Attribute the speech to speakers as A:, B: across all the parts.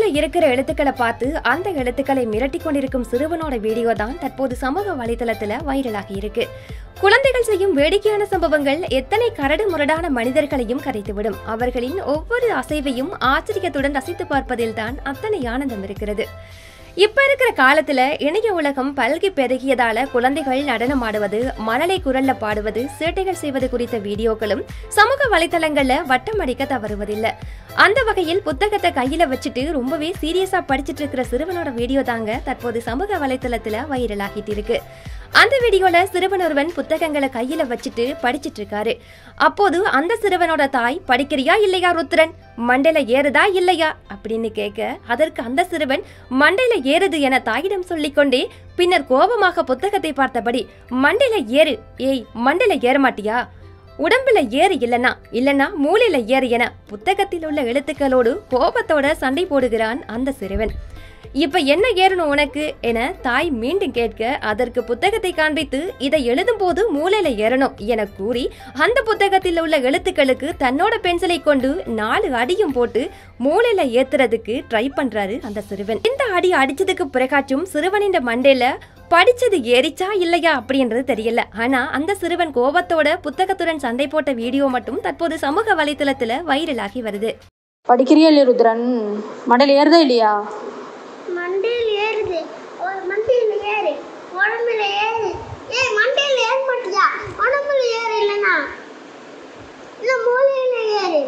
A: மூளையில இருக்கிற எழுத்துக்களை பார்த்து அந்த எழுத்துக்களை மிரட்டி கொண்டிருக்கும் சிறுவனோட வீடியோ தான் தற்போது சமூக வலைதளத்துல வைரலாகி இருக்கு குழந்தைகள் செய்யும் வேடிக்கையான சம்பவங்கள் எத்தனை கரடு முரடான மனிதர்களையும் கரைத்துவிடும் அவர்களின் ஒவ்வொரு அசைவையும் ஆச்சரியத்துடன் ரசித்து பார்ப்பதில் தான் அத்தனை ஆனந்தம் இருக்கிறது இப்ப இருக்கிற காலத்துல இணைய உலகம் பல்கி பெருகியதால குழந்தைகள் நடனம் ஆடுவது மழலை குரல்ல பாடுவது சேட்டைகள் செய்வது குறித்த வீடியோக்களும் சமூக வலைத்தளங்கள்ல வட்டம் அடிக்க தவறுவதில்லை அந்த வகையில் புத்தகத்தை கையில வச்சுட்டு ரொம்பவே சீரியஸா படிச்சிட்டு இருக்கிற சிறுவனோட வீடியோ தாங்க தற்போது சமூக வலைத்தளத்துல வைரலாகிட்டு இருக்கு அந்த வீடியோல சிறுவன் ஒருவன் புத்தகங்களை கையில வச்சுட்டு படிச்சிட்டு இருக்காரு அப்போது அந்த சிறுவனோட தாய் படிக்கிறியா இல்லையா ருத்ரன் மண்டையில ஏறுதா இல்லையா அப்படின்னு கேட்க அதற்கு அந்த சிறுவன் மண்டையில ஏறுது என தாயிடம் சொல்லிக்கொண்டே பின்னர் கோபமாக புத்தகத்தை பார்த்தபடி மண்டையில ஏறு ஏய் மண்டையில ஏற மாட்டியா உடம்புல ஏறு இல்லனா இல்லனா மூளையில ஏறு என புத்தகத்தில் உள்ள எழுத்துக்களோடு கோபத்தோட சண்டை போடுகிறான் அந்த சிறுவன் இப்ப என்ன ஏறணும் உனக்கு என தாய் மீண்டும் கேட்க அதற்கு புத்தகத்தை காண்பித்து இதை எழுதும் போது மூளையில ஏறணும் என கூறி அந்த புத்தகத்தில் உள்ள எழுத்துக்களுக்கு தன்னோட பென்சிலை கொண்டு நாலு அடியும் போட்டு மூளையில ஏத்துறதுக்கு ட்ரை பண்றாரு அந்த சிறுவன் இந்த அடி அடிச்சதுக்கு பிறகாச்சும் சிறுவனின் மண்டையில படிச்சது ஏறிச்சா இல்லையா அப்படின்றது தெரியல ஆனா அந்த சிறுவன் கோபத்தோட புத்தகத்துடன் சண்டை போட்ட வீடியோ மட்டும் தற்போது சமூக வலைத்தளத்துல வைரலாகி வருது
B: படிக்கிறியா இல்லையா ருத்ரன் மண்டையில் ஏறுதா இல்லையா
C: மண்டையில் ஏறுது ஒரு மண்டையில் ஏறு உடம்புல ஏறு ஏய் மண்டையில் ஏற மாட்டியா உடம்புல ஏறு இல்லைனா இல்ல மூளையில ஏறு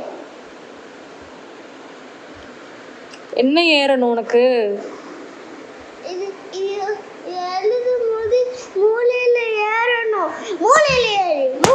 B: என்ன ஏறணும் உனக்கு
C: இது இது எழுதும் போது மூளையில ஏறணும் மூளையில ஏறு